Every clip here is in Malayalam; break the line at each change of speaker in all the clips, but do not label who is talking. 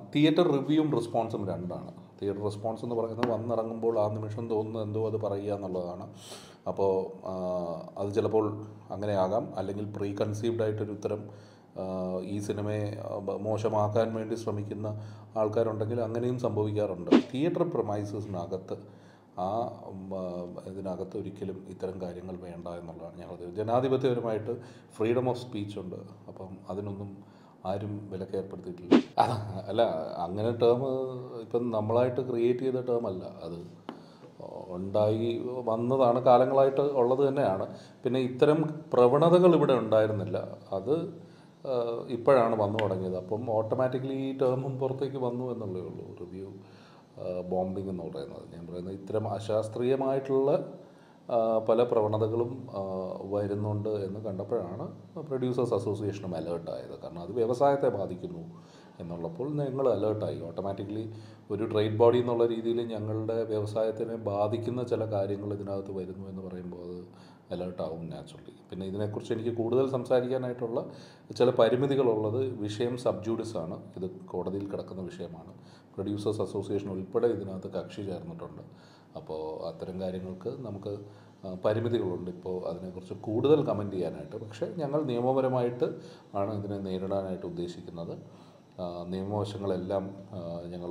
തിയേറ്റർ റിവ്യൂവും റെസ്പോൺസും രണ്ടാണ് തിയേറ്റർ റെസ്പോൺസ് എന്ന് പറയുന്നത് വന്നിറങ്ങുമ്പോൾ ആ നിമിഷം തോന്നുന്നത് എന്തോ അത് പറയുക എന്നുള്ളതാണ് അപ്പോൾ ആ, അത് ചിലപ്പോൾ അങ്ങനെയാകാം അല്ലെങ്കിൽ പ്രീ കൺസീവ്ഡ് ആയിട്ടൊരു ഉത്തരം ആ, ഈ സിനിമയെ ആ, ബ- മോശമാക്കാൻ വേണ്ടി ശ്രമിക്കുന്ന ആൾക്കാരുണ്ടെങ്കിൽ അങ്ങനെയും സംഭവിക്കാറുണ്ട് തിയേറ്റർ പ്രൊമൈസസിനകത്ത് ആ ഉം, ആ, ഇതിനകത്ത് ഒരിക്കലും ഇത്തരം കാര്യങ്ങൾ വേണ്ട എന്നുള്ളതാണ് ഞങ്ങൾ ജനാധിപത്യപരമായിട്ട് ഫ്രീഡം ഓഫ് സ്പീച്ച് ഉണ്ട് അപ്പം അതിനൊന്നും ആരും വിലക്ക് ഏർപ്പെടുത്തിയിട്ടില്ല അതാ, അല്ല അങ്ങനെ ടേം ഇപ്പം നമ്മളായിട്ട് ക്രിയേറ്റ് ചെയ്ത ടേം അല്ല അത് ഉണ്ടായി വന്നതാണ് കാലങ്ങളായിട്ട് ഉള്ളത് തന്നെയാണ് പിന്നെ ഇത്തരം പ്രവണതകൾ ഇവിടെ ഉണ്ടായിരുന്നില്ല അത് ആ, ഇപ്പോഴാണ് വന്നു തുടങ്ങിയത് അപ്പം ഓട്ടോമാറ്റിക്കലി ഈ ടേമും പുറത്തേക്ക് വന്നു എന്നുള്ളേ ഉള്ളൂ റിവ്യൂ ബോംബിംഗ് എന്ന് പറയുന്നത് ഞാൻ പറയുന്നത് ഇത്തരം അശാസ്ത്രീയമായിട്ടുള്ള ആ, പല പ്രവണതകളും ആ, വരുന്നുണ്ട് എന്ന് കണ്ടപ്പോഴാണ് പ്രൊഡ്യൂസേഴ്സ് അസോസിയേഷനും അലേർട്ടായത് കാരണം അത് വ്യവസായത്തെ ബാധിക്കുന്നു എന്നുള്ളപ്പോൾ ഞങ്ങൾ അലേർട്ടായി ഓട്ടോമാറ്റിക്കലി ഒരു ട്രേഡ് ബോഡി എന്നുള്ള രീതിയിൽ ഞങ്ങളുടെ വ്യവസായത്തിനെ ബാധിക്കുന്ന ചില കാര്യങ്ങൾ ഇതിനകത്ത് വരുന്നു എന്ന് പറയുമ്പോൾ അത് അലേർട്ടാവും നാച്ചുറലി പിന്നെ ഇതിനെക്കുറിച്ച് എനിക്ക് കൂടുതൽ സംസാരിക്കാനായിട്ടുള്ള ചില പരിമിതികളുള്ളത് വിഷയം സബ്ജൂഡിസ് ആണ് ഇത് കോടതിയിൽ കിടക്കുന്ന വിഷയമാണ് പ്രൊഡ്യൂസേഴ്സ് അസോസിയേഷൻ ഉൾപ്പെടെ ഇതിനകത്ത് കക്ഷി ചേർന്നിട്ടുണ്ട് അപ്പോൾ അത്തരം കാര്യങ്ങൾക്ക് നമുക്ക് ആ, പരിമിതികളുണ്ട് ഇപ്പോൾ അതിനെക്കുറിച്ച് കൂടുതൽ കമൻറ്റ് ചെയ്യാനായിട്ട് പക്ഷേ ഞങ്ങൾ നിയമപരമായിട്ട് ആണ് ഇതിനെ നേരിടാനായിട്ട് ഉദ്ദേശിക്കുന്നത് ആ, നിയമവശങ്ങളെല്ലാം ഞങ്ങൾ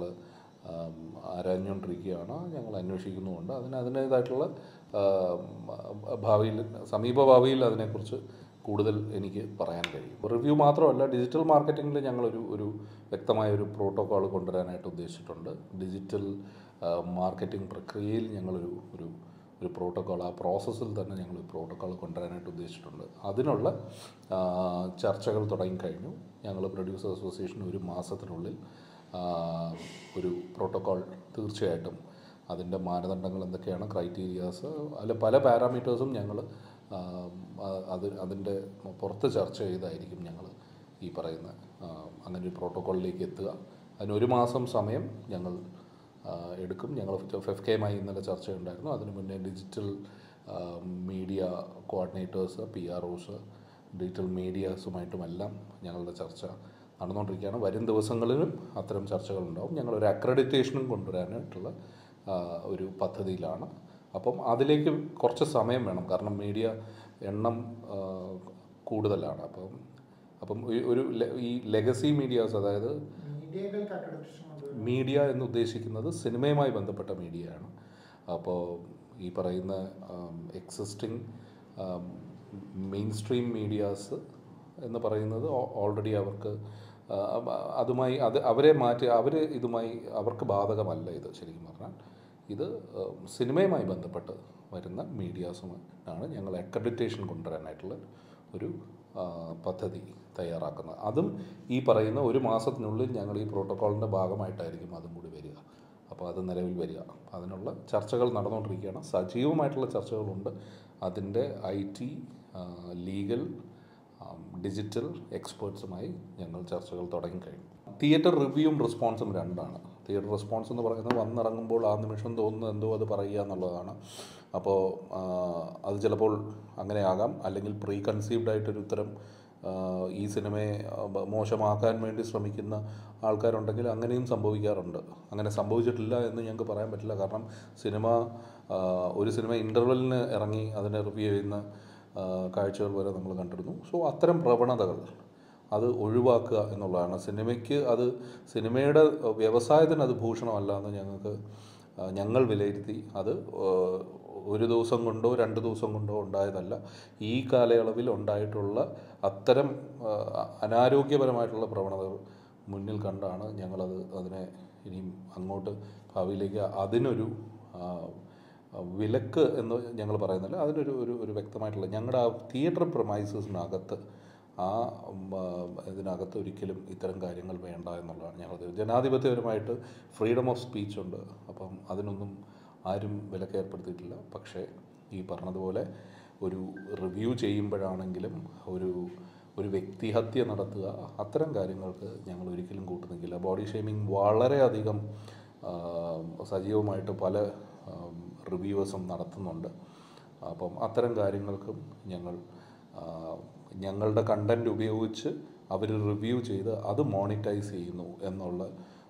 ആരാഞ്ഞുകൊണ്ടിരിക്കുകയാണ് ഞങ്ങൾ അന്വേഷിക്കുന്നുമുണ്ട് അതിന് അതിൻ്റേതായിട്ടുള്ള ആ, ഭാവിയിൽ സമീപ ഭാവിയിൽ അതിനെക്കുറിച്ച് കൂടുതൽ എനിക്ക് പറയാൻ കഴിയും റിവ്യൂ മാത്രമല്ല ഡിജിറ്റൽ മാർക്കറ്റിങ്ങിൽ ഞങ്ങളൊരു ഒരു വ്യക്തമായ ഒരു പ്രോട്ടോക്കോൾ കൊണ്ടുവരാനായിട്ട് ഉദ്ദേശിച്ചിട്ടുണ്ട് ഡിജിറ്റൽ മാർക്കറ്റിംഗ് പ്രക്രിയയിൽ ഞങ്ങളൊരു ഒരു ഒരു പ്രോട്ടോക്കോൾ ആ പ്രോസസ്സിൽ തന്നെ ഞങ്ങൾ പ്രോട്ടോക്കോൾ കൊണ്ടുവരാനായിട്ട് ഉദ്ദേശിച്ചിട്ടുണ്ട് അതിനുള്ള ആ, ചർച്ചകൾ തുടങ്ങിക്കഴിഞ്ഞു ഞങ്ങൾ പ്രൊഡ്യൂസർ അസോസിയേഷൻ ഒരു മാസത്തിനുള്ളിൽ ആ, ഒരു പ്രോട്ടോക്കോൾ തീർച്ചയായിട്ടും അതിൻ്റെ മാനദണ്ഡങ്ങൾ എന്തൊക്കെയാണ് ക്രൈറ്റീരിയാസ് അല്ല പല പാരാമീറ്റേഴ്സും ഞങ്ങൾ അത് അതിൻ്റെ പുറത്ത് ചർച്ച ചെയ്തായിരിക്കും ഞങ്ങൾ ഈ പറയുന്ന ആ, അങ്ങനെ ഒരു പ്രോട്ടോക്കോളിലേക്ക് എത്തുക അതിന് ഒരു മാസം സമയം ഞങ്ങൾ ആ, എടുക്കും ഞങ്ങൾ എഫ് കെയുമായി ഇന്നലെ ചർച്ചയുണ്ടായിരുന്നു അതിന് മുന്നേ digital media coordinators P R Os digital മീഡിയാസുമായിട്ടുമെല്ലാം ഞങ്ങളുടെ ചർച്ച നടന്നുകൊണ്ടിരിക്കുകയാണ് വരും ദിവസങ്ങളിലും അത്തരം ചർച്ചകളുണ്ടാവും ഞങ്ങളൊരു അക്രഡിറ്റേഷനും കൊണ്ടുവരാനായിട്ടുള്ള ആ, ഒരു പദ്ധതിയിലാണ് അപ്പം അതിലേക്ക് കുറച്ച് സമയം വേണം കാരണം മീഡിയ എണ്ണം ആ, കൂടുതലാണ് അപ്പം അപ്പം ഈ ഒരു ലെ- ഈ ലെഗസി മീഡിയാസ് അതായത്
മീഡിയകൾക്ക് അക്രഡിറ്റേഷൻ കൊണ്ടുവരും
മീഡിയ എന്ന് ഉദ്ദേശിക്കുന്നത് സിനിമയുമായി ബന്ധപ്പെട്ട മീഡിയയാണ് അപ്പോൾ ഈ പറയുന്ന എക്സിസ്റ്റിംഗ് മെയിൻ സ്ട്രീം മീഡിയാസ് എന്ന് പറയുന്നത് ഓൾറെഡി അവർക്ക് ആ, അതുമായി അത് അവരെ മാറ്റി അവർ ഇതുമായി അവർക്ക് ബാധകമല്ല ഇത് ശരിക്കും പറഞ്ഞാൽ ഇത് ആ, സിനിമയുമായി ബന്ധപ്പെട്ട് വരുന്ന മീഡിയാസുമാണ് ഞങ്ങൾ അക്രഡിറ്റേഷൻ കൊണ്ടുവരാനായിട്ടുള്ള ഒരു ആ, പദ്ധതി തയ്യാറാക്കുന്നത് അതും ഈ പറയുന്ന ഒരു മാസത്തിനുള്ളിൽ ഞങ്ങൾ ഈ പ്രോട്ടോക്കോളിൻ്റെ ഭാഗമായിട്ടായിരിക്കും അതും കൂടി വരിക അപ്പോൾ അത് നിലവിൽ വരിക അതിനുള്ള ചർച്ചകൾ നടന്നുകൊണ്ടിരിക്കുകയാണ് സജീവമായിട്ടുള്ള ചർച്ചകളുണ്ട് അതിൻ്റെ ഐ ടി ലീഗൽ ഡിജിറ്റൽ എക്സ്പേർട്സുമായി ഞങ്ങൾ ചർച്ചകൾ തുടങ്ങിക്കഴിഞ്ഞു തിയേറ്റർ റിവ്യൂവും റെസ്പോൺസും രണ്ടാണ് തിയേറ്റർ റെസ്പോൺസ് എന്ന് പറയുന്നത് വന്നിറങ്ങുമ്പോൾ ആ നിമിഷം തോന്നുന്നത് എന്തോ അത് പറയുക എന്നുള്ളതാണ് അപ്പോൾ ആ, അത് ചിലപ്പോൾ അങ്ങനെയാകാം അല്ലെങ്കിൽ പ്രീ കൺസീവ്ഡ് ആയിട്ടൊരു ഉത്തരം ആ, ഈ സിനിമയെ ആ, ബ- മോശമാക്കാൻ വേണ്ടി ശ്രമിക്കുന്ന ആൾക്കാരുണ്ടെങ്കിൽ അങ്ങനെയും സംഭവിക്കാറുണ്ട് അങ്ങനെ സംഭവിച്ചിട്ടില്ല എന്ന് ഞങ്ങൾക്ക് പറയാൻ പറ്റില്ല കാരണം സിനിമ ആ, ഒരു സിനിമ ഇൻ്റർവെല്ലിന് ഇറങ്ങി അതിനെ റിവ്യൂ ചെയ്യുന്ന ആ, കാഴ്ചകൾ വരെ നമ്മൾ കണ്ടിരുന്നു സോ അത്തരം പ്രവണതകൾ അത് ഒഴിവാക്കുക എന്നുള്ളതാണ് സിനിമയ്ക്ക് അത് സിനിമയുടെ വ്യവസായത്തിന് അത് ഭൂഷണമല്ല എന്ന് ഞങ്ങൾക്ക് ആ, ഞങ്ങൾ വിലയിരുത്തി അത് ആ, ഒരു ദിവസം കൊണ്ടോ രണ്ട് ദിവസം കൊണ്ടോ ഉണ്ടായതല്ല ഈ കാലയളവിൽ ഉണ്ടായിട്ടുള്ള അത്തരം ആ, അനാരോഗ്യപരമായിട്ടുള്ള പ്രവണതകൾ മുന്നിൽ കണ്ടാണ് ഞങ്ങളത് അതിനെ ഇനിയും അങ്ങോട്ട് ഭാവിയിലേക്ക് അതിനൊരു ആ, വിലക്ക് എന്ന് ഞങ്ങൾ പറയുന്നില്ല അതിനൊരു ഒരു ഒരു വ്യക്തമായിട്ടുള്ള ഞങ്ങളുടെ ആ തിയേറ്റർ പ്രൊമൈസസിനകത്ത് ആ ഉം, ആ, ഇതിനകത്ത് ഒരിക്കലും ഇത്തരം കാര്യങ്ങൾ വേണ്ട എന്നുള്ളതാണ് ഞങ്ങൾ ജനാധിപത്യപരമായിട്ട് ഫ്രീഡം ഓഫ് സ്പീച്ച് ഉണ്ട് അപ്പം അതിനൊന്നും ആരും വിലക്ക് ഏർപ്പെടുത്തിയിട്ടില്ല പക്ഷേ ഈ പറഞ്ഞതുപോലെ ഒരു റിവ്യൂ ചെയ്യുമ്പോഴാണെങ്കിലും ഒരു ഒരു വ്യക്തിഹത്യ നടത്തുക അത്തരം കാര്യങ്ങൾക്ക് ഞങ്ങൾ ഒരിക്കലും കൂട്ടുനിൽക്കില്ല ബോഡി ഷേമിങ് വളരെയധികം ആ, സജീവമായിട്ട് പല റിവ്യൂവേഴ്സും നടത്തുന്നുണ്ട് അപ്പം അത്തരം കാര്യങ്ങൾക്കും ഞങ്ങൾ ആ, ഞങ്ങളുടെ കണ്ടൻറ് ഉപയോഗിച്ച് അവർ റിവ്യൂ ചെയ്ത് അത് മോണിറ്റൈസ് ചെയ്യുന്നു എന്നുള്ള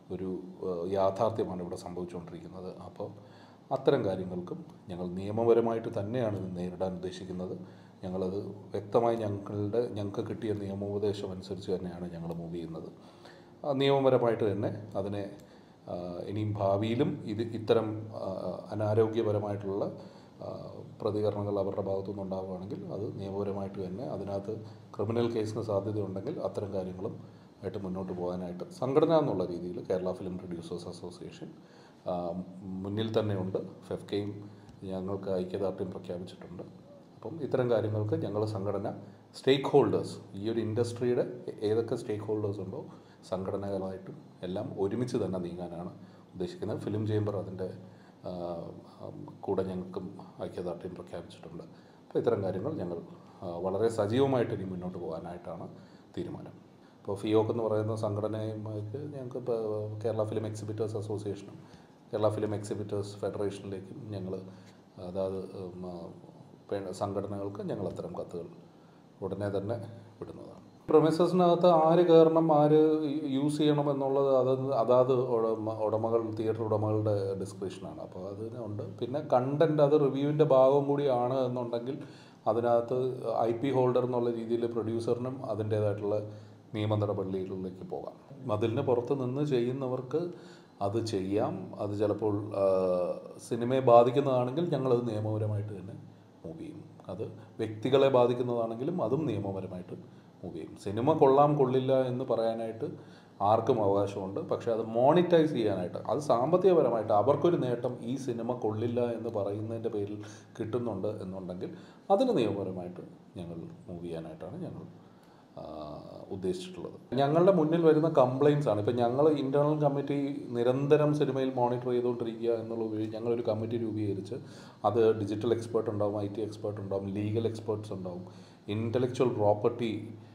ഒരു ഏഹ്, യാഥാർത്ഥ്യമാണ് ഇവിടെ സംഭവിച്ചുകൊണ്ടിരിക്കുന്നത് അപ്പോൾ അത്തരം കാര്യങ്ങൾക്കും ഞങ്ങൾ നിയമപരമായിട്ട് തന്നെയാണ് ഇത് നേരിടാൻ ഉദ്ദേശിക്കുന്നത് ഞങ്ങളത് വ്യക്തമായി ഞങ്ങളുടെ ഞങ്ങൾക്ക് കിട്ടിയ നിയമോപദേശം അനുസരിച്ച് തന്നെയാണ് ഞങ്ങൾ മൂവ് ചെയ്യുന്നത് ആ, നിയമപരമായിട്ട് തന്നെ അതിനെ ആ, ഇനിയും ഭാവിയിലും ഇത് ഇത്തരം ആ, അനാരോഗ്യപരമായിട്ടുള്ള ആ, പ്രതികരണങ്ങൾ അവരുടെ ഭാഗത്തു നിന്നുണ്ടാവുകയാണെങ്കിൽ അത് നിയമപരമായിട്ട് തന്നെ അതിനകത്ത് ക്രിമിനൽ കേസിന് സാധ്യതയുണ്ടെങ്കിൽ അത്തരം കാര്യങ്ങളും ആയിട്ട് മുന്നോട്ട് പോകാനായിട്ട് സംഘടന എന്നുള്ള രീതിയിൽ കേരള ഫിലിം പ്രൊഡ്യൂസേഴ്സ് അസോസിയേഷൻ ആ, മുന്നിൽ തന്നെയുണ്ട് ഫെഫ്കയും ഞങ്ങൾക്ക് ഐക്യദാർഢ്യം പ്രഖ്യാപിച്ചിട്ടുണ്ട് അപ്പം ഇത്തരം കാര്യങ്ങൾക്ക് ഞങ്ങൾ സംഘടന സ്റ്റേക്ക് ഹോൾഡേഴ്സ് ഈ ഒരു ഇൻഡസ്ട്രിയുടെ ഏതൊക്കെ സ്റ്റേക്ക് ഹോൾഡേഴ്സ് ഉണ്ടോ സംഘടനകളായിട്ടും എല്ലാം ഒരുമിച്ച് തന്നെ നീങ്ങാനാണ് ഉദ്ദേശിക്കുന്നത് ഫിലിം ചേംബർ അതിൻ്റെ ആ, ഉം, കൂടെ ഞങ്ങൾക്കും ഐക്യദാർഢ്യം പ്രഖ്യാപിച്ചിട്ടുണ്ട് അപ്പോൾ ഇത്തരം കാര്യങ്ങൾ ഞങ്ങൾ ആ, വളരെ സജീവമായിട്ട് ഇനി മുന്നോട്ട് പോകാനായിട്ടാണ് തീരുമാനം ഇപ്പോൾ ഫിയോക്ക് എന്ന് പറയുന്ന സംഘടനയുമായിട്ട് ഞങ്ങൾക്ക് ഇപ്പോൾ കേരള ഫിലിം എക്സിബിറ്റേഴ്സ് അസോസിയേഷനും കേരള ഫിലിം എക്സിബിറ്റേഴ്സ് ഫെഡറേഷനിലേക്കും ഞങ്ങൾ അതാത് ഉം, ആ, പേ- സംഘടനകൾക്ക് ഞങ്ങൾ അത്തരം കത്തുകൾ ഉടനെ തന്നെ വിടുന്നതാണ് പ്രൊമിസസിനകത്ത് ആര് കയറണം ആര് യൂസ് ചെയ്യണം എന്നുള്ളത് അത് അതാത് ഉടമ ഉടമകൾ തിയേറ്റർ ഉടമകളുടെ ഡിസ്ക്രിപ്ഷനാണ് അപ്പോൾ അതിനുണ്ട് പിന്നെ കണ്ടൻറ് അത് റിവ്യൂവിൻ്റെ ഭാഗം കൂടിയാണ് എന്നുണ്ടെങ്കിൽ അതിനകത്ത് ഐ പി ഹോൾഡർ എന്നുള്ള രീതിയിൽ പ്രൊഡ്യൂസറിനും അതിൻ്റേതായിട്ടുള്ള നിയമ നടപടികളിലേക്ക് പോകാം മതിലിന് പുറത്ത് നിന്ന് ചെയ്യുന്നവർക്ക് അത് ചെയ്യാം അത് ചിലപ്പോൾ ആ, സിനിമയെ ബാധിക്കുന്നതാണെങ്കിൽ ഞങ്ങളത് നിയമപരമായിട്ട് തന്നെ മൂവ് ചെയ്യും അത് വ്യക്തികളെ ബാധിക്കുന്നതാണെങ്കിലും അതും നിയമപരമായിട്ട് മൂവ് ചെയ്യും സിനിമ കൊള്ളാം കൊള്ളില്ല എന്ന് പറയാനായിട്ട് ആർക്കും അവകാശമുണ്ട് പക്ഷേ അത് മോണിറ്റൈസ് ചെയ്യാനായിട്ട് അത് സാമ്പത്തികപരമായിട്ട് അവർക്കൊരു നേട്ടം ഈ സിനിമ കൊള്ളില്ല എന്ന് പറയുന്നതിൻ്റെ പേരിൽ കിട്ടുന്നുണ്ട് എന്നുണ്ടെങ്കിൽ അതിന് നിയമപരമായിട്ട് ഞങ്ങൾ മൂവ് ചെയ്യാനായിട്ടാണ് ഞങ്ങൾ ആ, ഉദ്ദേശിച്ചിട്ടുള്ളത് ഞങ്ങളുടെ മുന്നിൽ വരുന്ന കംപ്ലയിൻസ് ആണ് ഇപ്പം ഞങ്ങൾ ഇൻറ്റേർണൽ കമ്മിറ്റി നിരന്തരം സിനിമയിൽ മോണിറ്റർ ചെയ്തുകൊണ്ടിരിക്കുക എന്നുള്ള ഉപയോഗി ഞങ്ങളൊരു കമ്മിറ്റി രൂപീകരിച്ച് അത് ഡിജിറ്റൽ എക്സ്പേർട്ട് ഉണ്ടാവും ഐ ടി എക്സ്പേർട്ട് ഉണ്ടാവും ലീഗൽ എക്സ്പേർട്സ് ഉണ്ടാവും ഇൻ്റലക്ച്വൽ പ്രോപ്പർട്ടി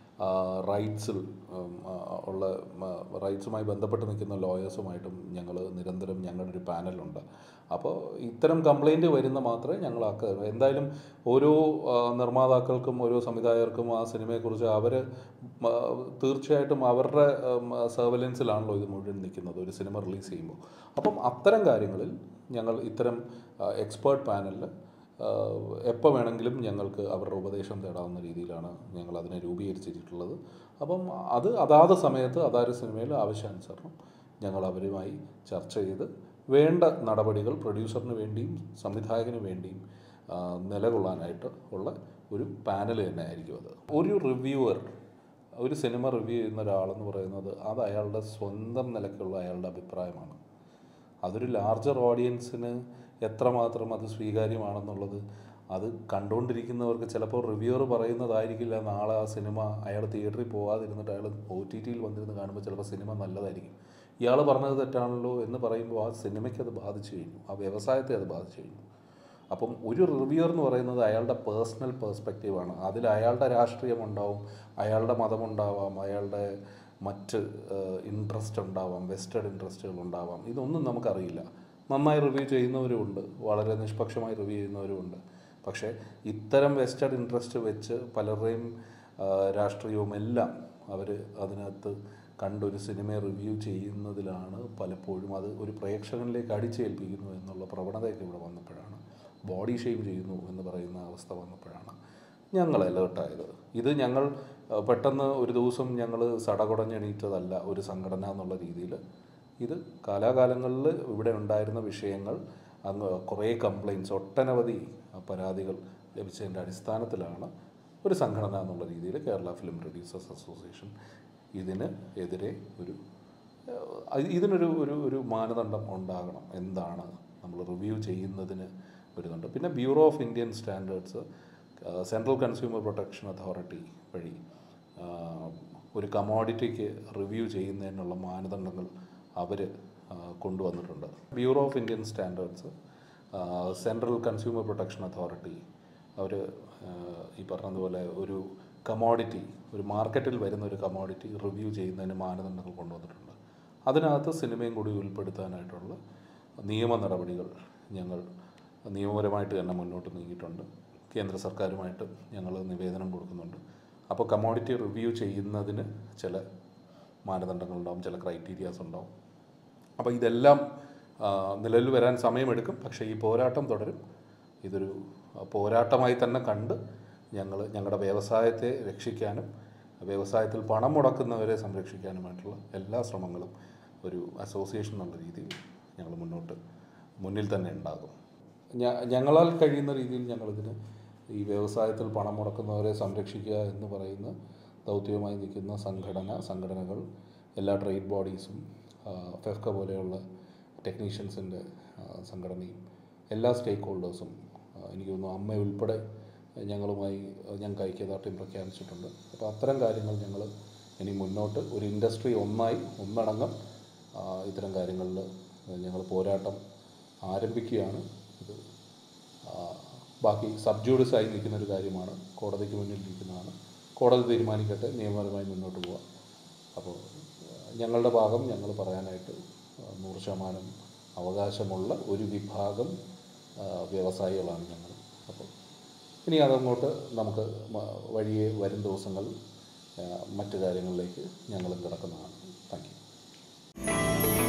റൈറ്റ്സിൽ ഉള്ള റൈറ്റ്സുമായി ബന്ധപ്പെട്ട് നിൽക്കുന്ന ലോയേഴ്സുമായിട്ടും ഞങ്ങൾ നിരന്തരം ഞങ്ങളുടെ ഒരു പാനലുണ്ട് അപ്പോൾ ഇത്തരം കംപ്ലൈൻറ്റ് വരുന്ന മാത്രമേ ഞങ്ങൾ ആ ക- എന്തായാലും ഓരോ ആ, നിർമ്മാതാക്കൾക്കും ഓരോ സംവിധായകർക്കും ആ സിനിമയെക്കുറിച്ച് അവർ തീർച്ചയായിട്ടും അവരുടെ സർവലൻസിലാണല്ലോ ഇത് മുഴുവൻ നിൽക്കുന്നത് ഒരു സിനിമ റിലീസ് ചെയ്യുമ്പോൾ അപ്പം അത്തരം കാര്യങ്ങളിൽ ഞങ്ങൾ ഇത്തരം എക്സ്പേർട്ട് പാനലിൽ എപ്പോൾ വേണമെങ്കിലും ഞങ്ങൾക്ക് അവരുടെ ഉപദേശം തേടാവുന്ന രീതിയിലാണ് ഞങ്ങൾ അതിനെ രൂപീകരിച്ചിട്ടുള്ളത് അപ്പം അത് അതാത് സമയത്ത് അതാത് സിനിമയിൽ ആവശ്യാനുസരണം ഞങ്ങൾ അവരുമായി ചർച്ച ചെയ്ത് വേണ്ട നടപടികൾ പ്രൊഡ്യൂസറിന് വേണ്ടിയും സംവിധായകന് വേണ്ടിയും ആ, നിലകൊള്ളാനായിട്ട് ഉള്ള ഒരു പാനൽ തന്നെ ആയിരിക്കും അത് ഒരു റിവ്യൂവർ ഒരു സിനിമ റിവ്യൂ ചെയ്യുന്ന ഒരാളെന്ന് പറയുന്നത് അത് അയാളുടെ സ്വന്തം നിലയ്ക്കുള്ള അയാളുടെ അഭിപ്രായമാണ് അതൊരു ലാർജർ ഓഡിയൻസിന് എത്രമാത്രം അത് സ്വീകാര്യമാണെന്നുള്ളത് അത് കണ്ടുകൊണ്ടിരിക്കുന്നവർക്ക് ചിലപ്പോൾ റിവ്യൂവർ പറയുന്നതായിരിക്കില്ല നാളെ ആ സിനിമ അയാൾ തിയേറ്ററിൽ പോകാതിരുന്നിട്ട് അയാൾ ഒ ടി ടിയിൽ വന്നിരുന്ന് കാണുമ്പോൾ ചിലപ്പോൾ സിനിമ നല്ലതായിരിക്കും ഇയാൾ പറഞ്ഞത് തെറ്റാണല്ലോ എന്ന് പറയുമ്പോൾ ആ സിനിമയ്ക്ക് അത് ബാധിച്ചു കഴിഞ്ഞു ആ വ്യവസായത്തെ അത് ബാധിച്ചു കഴിഞ്ഞു അപ്പം ഒരു റിവ്യൂർ എന്ന് പറയുന്നത് അയാളുടെ പേഴ്സണൽ പേഴ്സ്പെക്റ്റീവാണ് അതിൽ അയാളുടെ രാഷ്ട്രീയം ഉണ്ടാവും അയാളുടെ മതമുണ്ടാവാം അയാളുടെ മറ്റ് ഇൻട്രസ്റ്റ് ഉണ്ടാവാം വെസ്റ്റഡ് ഇൻട്രസ്റ്റുകൾ ഉണ്ടാവാം ഇതൊന്നും നമുക്കറിയില്ല നന്നായി റിവ്യൂ ചെയ്യുന്നവരുമുണ്ട് വളരെ നിഷ്പക്ഷമായി റിവ്യൂ ചെയ്യുന്നവരുമുണ്ട് പക്ഷേ ഇത്തരം വെസ്റ്റഡ് ഇൻട്രസ്റ്റ് വെച്ച് പലരുടെയും ആ, രാഷ്ട്രീയവും എല്ലാം അവർ അതിനകത്ത് കണ്ടൊരു സിനിമയെ റിവ്യൂ ചെയ്യുന്നതിലാണ് പലപ്പോഴും അത് ഒരു പ്രേക്ഷകനിലേക്ക് അടിച്ചേൽപ്പിക്കുന്നു എന്നുള്ള പ്രവണതയൊക്കെ ഇവിടെ വന്നപ്പോഴാണ് ബോഡി ഷെയിം ചെയ്യുന്നു എന്ന് പറയുന്ന അവസ്ഥ വന്നപ്പോഴാണ് ഞങ്ങൾ അലേർട്ടായത് ഇത് ഞങ്ങൾ ആ, പെട്ടെന്ന് ഒരു ദിവസം ഞങ്ങൾ സടകുടഞ്ഞെണീറ്റതല്ല ഒരു സംഘടന എന്നുള്ള രീതിയിൽ ഇത് കാലാകാലങ്ങളിൽ ഇവിടെ ഉണ്ടായിരുന്ന വിഷയങ്ങൾ അന്ന് കുറേ കംപ്ലയിൻസ് ഒട്ടനവധി പരാതികൾ ലഭിച്ചതിൻ്റെ അടിസ്ഥാനത്തിലാണ് ഒരു സംഘടന എന്നുള്ള രീതിയിൽ കേരള ഫിലിം പ്രൊഡ്യൂസേഴ്സ് അസോസിയേഷൻ ഇതിന് എതിരെ ഒരു ഏഹ്, ഇതിനൊരു ഒരു ഒരു മാനദണ്ഡം ഉണ്ടാകണം എന്താണ് നമ്മൾ റിവ്യൂ ചെയ്യുന്നതിന് വരുന്നുണ്ട് പിന്നെ bureau of Indian standards central consumer protection authority വഴി ആ, ഒരു കമോഡിറ്റിക്ക് റിവ്യൂ ചെയ്യുന്നതിനുള്ള മാനദണ്ഡങ്ങൾ അവർ കൊണ്ടുവന്നിട്ടുണ്ട് bureau of Indian standards central consumer protection authority അവർ ഈ പറഞ്ഞതുപോലെ ഒരു കമോഡിറ്റി ഒരു മാർക്കറ്റിൽ വരുന്ന ഒരു കമോഡിറ്റി റിവ്യൂ ചെയ്യുന്നതിന് മാനദണ്ഡങ്ങൾ കൊണ്ടുവന്നിട്ടുണ്ട് അതിനകത്ത് സിനിമയും കൂടി ഉൾപ്പെടുത്താനായിട്ടുള്ള നിയമ നടപടികൾ ഞങ്ങൾ നിയമപരമായിട്ട് തന്നെ മുന്നോട്ട് നീങ്ങിയിട്ടുണ്ട് കേന്ദ്ര സർക്കാരുമായിട്ട് ഞങ്ങൾ നിവേദനം കൊടുക്കുന്നുണ്ട് അപ്പോൾ കമോഡിറ്റി റിവ്യൂ ചെയ്യുന്നതിന് ചില മാനദണ്ഡങ്ങളുണ്ടാവും ചില ക്രൈറ്റീരിയാസ് ഉണ്ടാവും അപ്പോൾ ഇതെല്ലാം ആ, നിലവിൽ വരാൻ സമയമെടുക്കും പക്ഷേ ഈ പോരാട്ടം തുടരും ഇതൊരു ആ, പോരാട്ടമായി തന്നെ കണ്ട് ഞങ്ങൾ ഞങ്ങളുടെ വ്യവസായത്തെ രക്ഷിക്കാനും വ്യവസായത്തിൽ പണം മുടക്കുന്നവരെ സംരക്ഷിക്കാനുമായിട്ടുള്ള എല്ലാ ശ്രമങ്ങളും ഒരു അസോസിയേഷൻ എന്നുള്ള രീതിയിൽ ഞങ്ങൾ മുന്നോട്ട് മുന്നിൽ തന്നെ ഉണ്ടാകും ഞ- ഞങ്ങളാൽ കഴിയുന്ന രീതിയിൽ ഞങ്ങളിതിന് ഈ വ്യവസായത്തിൽ പണം മുടക്കുന്നവരെ സംരക്ഷിക്കുക എന്ന് പറയുന്ന ദൗത്യവുമായി നിൽക്കുന്ന സംഘടന സംഘടനകൾ എല്ലാ ട്രേഡ് ബോഡീസും ഫെഫ്ക പോലെയുള്ള ടെക്നീഷ്യൻസിൻ്റെ സംഘടനയും എല്ലാ സ്റ്റേക്ക് ഹോൾഡേഴ്സും എനിക്ക് തോന്നുന്നു അമ്മ ഉൾപ്പെടെ ഞങ്ങളുമായി ഞങ്ങൾക്ക് ഐക്യദാർഢ്യം പ്രഖ്യാപിച്ചിട്ടുണ്ട് അപ്പോൾ അത്തരം കാര്യങ്ങൾ ഞങ്ങൾ ഇനി മുന്നോട്ട് ഒരു ഇൻഡസ്ട്രി ഒന്നായി ഒന്നടങ്കം ആ, ഇത്തരം കാര്യങ്ങളിൽ ഞങ്ങൾ പോരാട്ടം ആരംഭിക്കുകയാണ് ഇത് ആ, ബാക്കി സബ്ജൂഡിസ് ആയി നിൽക്കുന്ന ഒരു കാര്യമാണ് കോടതിക്ക് മുന്നിൽ നിൽക്കുന്നതാണ് കോടതി തീരുമാനിക്കട്ടെ നിയമപരമായി മുന്നോട്ട് പോവാം അപ്പോൾ ആ, ഞങ്ങളുടെ ഭാഗം ഞങ്ങൾ പറയാനായിട്ട് ആ, നൂറ് ശതമാനം അവകാശമുള്ള ഒരു വിഭാഗം ആ, വ്യവസായികളാണ് ഞങ്ങൾ അപ്പോൾ ഇനി അതങ്ങോട്ട് നമുക്ക് മ- വഴിയെ വരും ദിവസങ്ങളിൽ ആ, മറ്റു കാര്യങ്ങളിലേക്ക് ഞങ്ങളും കിടക്കുന്നതാണ് താങ്ക് യു